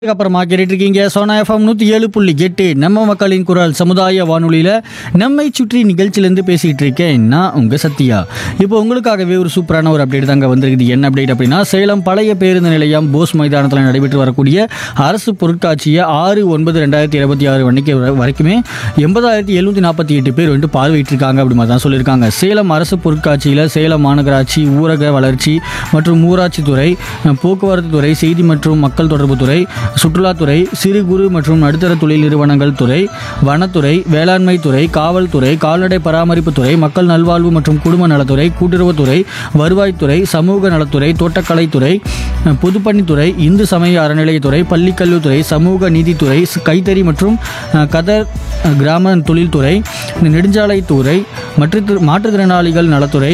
அப்புறமா கேட்டுட்டு இருக்கீங்க சோனா எஃப்எம் நூற்றி ஏழு புள்ளி எட்டு நம்ம மக்களின் குரல் சமுதாய வானொலியில் நம்மை சுற்றி நிகழ்ச்சியிலேருந்து பேசிகிட்டு இருக்கேன் நான் உங்கள் சத்யா இப்போ உங்களுக்காகவே ஒரு சூப்பரான ஒரு அப்டேட் தாங்க வந்திருக்குது என்ன அப்டேட் அப்படின்னா சேலம் பழைய பேருந்து நிலையம் போஸ் மைதானத்தில் நடைபெற்று வரக்கூடிய அரசு பொருட்காட்சியை ஆறு ஒன்பது ரெண்டாயிரத்தி இருபத்தி ஆறு அன்னைக்கு வரை- வரைக்குமே எண்பதாயிரத்தி எழுநூற்றி நாற்பத்தி எட்டு பேர் வந்துட்டு பார்வையிட்டிருக்காங்க அப்படி மாதிரி தான் சொல்லியிருக்காங்க சேலம் அரசு பொருட்காட்சியில் சேலம் மாநகராட்சி ஊரக வளர்ச்சி மற்றும் ஊராட்சி துறை போக்குவரத்து துறை செய்தி மற்றும் மக்கள் தொடர்பு துறை சுற்றுலாத்துறை சிறு குறு மற்றும் நடுத்தர தொழில் நிறுவனங்கள் துறை வனத்துறை வேளாண்மை துறை காவல்துறை கால்நடை பராமரிப்பு துறை மக்கள் நல்வாழ்வு மற்றும் குடும்ப நலத்துறை கூட்டுறவுத்துறை வருவாய்த்துறை சமூக நலத்துறை தோட்டக்கலைத்துறை பொதுப்பணித்துறை இந்து சமய அறநிலையத்துறை பள்ளிக்கல்வித்துறை சமூக நீதித்துறை ஸ்- கைத்தறி மற்றும் அஹ், கதர் அஹ், கிராம தொழில்துறை நெடுஞ்சாலைத்துறை மற்றும் மாற்றுத்திறனாளிகள் நலத்துறை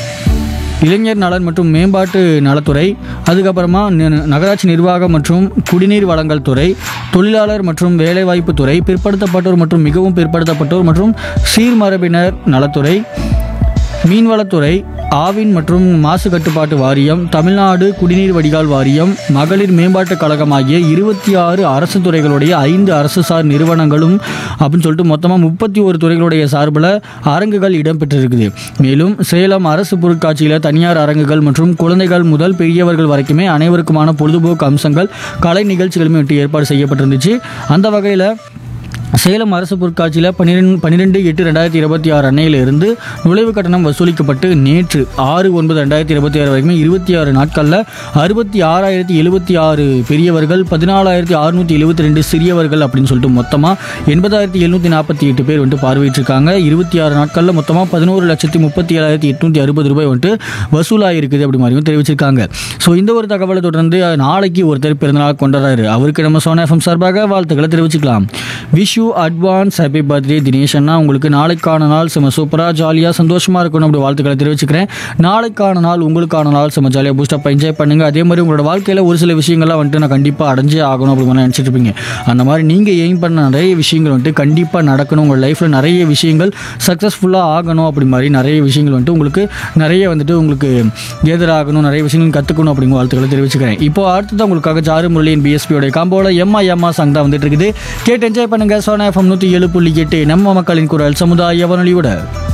இளைஞர் நலன் மற்றும் மேம்பாட்டு நலத்துறை அதுக்கப்புறமா ந- நகராட்சி நிர்வாகம் மற்றும் குடிநீர் வழங்கல் துறை தொழிலாளர் மற்றும் வேலைவாய்ப்பு துறை பிற்படுத்தப்பட்டோர் மற்றும் மிகவும் பிற்படுத்தப்பட்டோர் மற்றும் சீர்மரபினர் நலத்துறை மீன்வளத்துறை ஆவின் மற்றும் மாசு கட்டுப்பாட்டு வாரியம் தமிழ்நாடு குடிநீர் வடிகால் வாரியம் மகளிர் மேம்பாட்டுக் கழகம் ஆகிய இருபத்தி ஆறு அரசு துறைகளுடைய ஐந்து அரசு சார் நிறுவனங்களும் அப்படின்னு சொல்லிட்டு மொத்தமாக முப்பத்தி ஒரு துறைகளுடைய சார்பில் அரங்குகள் இடம்பெற்றிருக்குது மேலும் சேலம் அரசு பொருட்காட்சியில் தனியார் அரங்குகள் மற்றும் குழந்தைகள் முதல் பெரியவர்கள் வரைக்குமே அனைவருக்குமான பொழுதுபோக்கு அம்சங்கள் கலை நிகழ்ச்சிகளுமே வந்துட்டு ஏற்பாடு செய்யப்பட்டிருந்துச்சு அந்த வகையில் சேலம் அரசு பொருட்காட்சியில் பன்னிரெண்டு பன்னிரெண்டு எட்டு ரெண்டாயிரத்தி இருபத்தி ஆறு அன்னையிலிருந்து நுழைவு கட்டணம் வசூலிக்கப்பட்டு நேற்று ஆறு ஒன்பது ரெண்டாயிரத்தி இருபத்தி ஆறு வரைக்கும் இருபத்தி ஆறு நாட்களில் அறுபத்தி ஆறாயிரத்தி எழுபத்தி ஆறு பெரியவர்கள் பதினாலாயிரத்தி அறுநூற்றி எழுபத்தி ரெண்டு சிறியவர்கள் அப்படின்னு சொல்லிட்டு மொத்தமாக எண்பதாயிரத்தி எழுநூற்றி நாற்பத்தி எட்டு பேர் வந்துட்டு பார்வையிட்டிருக்காங்க இருபத்தி ஆறு நாட்களில் மொத்தமாக பதினோரு லட்சத்தி முப்பத்தி ஏழாயிரத்தி எட்நூற்றி அறுபது ரூபாய் வந்துட்டு வசூலாகிருக்குது அப்படி மாதிரியும் தெரிவிச்சிருக்காங்க ஸோ இந்த ஒரு தகவலை தொடர்ந்து நாளைக்கு ஒருத்தர் பிறந்தநாள் கொண்டாடுறாரு அவருக்கு நம்ம சோனா எஃப்எம் சார்பாக வாழ்த்துக்களை தெரிவிச்சுக்கலாம் wish you advance happy birthday Dinesh அண்ணா உங்களுக்கு நாளைக்கான நாள் செம சூப்பராக ஜாலியாக சந்தோஷமாக இருக்கணும் அப்படி வாழ்த்துக்களை தெரிவிச்சுக்கிறேன் நாளைக்கான நாள் உங்களுக்கான நாள் செம ஜாலியாக பூஸ்டப் என்ஜாய் பண்ணுங்கள் அதே மாதிரி உங்களோட வாழ்க்கையில் ஒரு சில விஷயங்கள்லாம் வந்துட்டு நான் கண்டிப்பாக அடைஞ்சே ஆகணும் அப்படி மாதிரி நினச்சிட்டு இருப்பீங்க அந்த மாதிரி நீங்கள் எய்ம் பண்ண நிறைய விஷயங்கள் வந்துட்டு கண்டிப்பாக நடக்கணும் உங்கள் லைஃப்பில் நிறைய விஷயங்கள் சக்ஸஸ்ஃபுல்லாக ஆகணும் அப்படி மாதிரி நிறைய விஷயங்கள் வந்துட்டு உங்களுக்கு நிறைய வந்துட்டு உங்களுக்கு எதிராகணும் நிறைய விஷயங்கள் கற்றுக்கணும் அப்படிங்கிற வாழ்த்துக்களை தெரிவிச்சுக்கிறேன் இப்போ அடுத்தது உங்களுக்காக ஜாரு முரளியின் பிஎஸ்பியோட காம்போல எம்மா எம்மா சாங் தான் வந்துட்டு இருக்குது கேட்டு என்ஜாய் பண்ணுங்க சோனா எஃப்எம் நூற்றி ஏழு புள்ளி எட்டு நம்ம மக்களின் குரல் சமுதாய வானொலியோட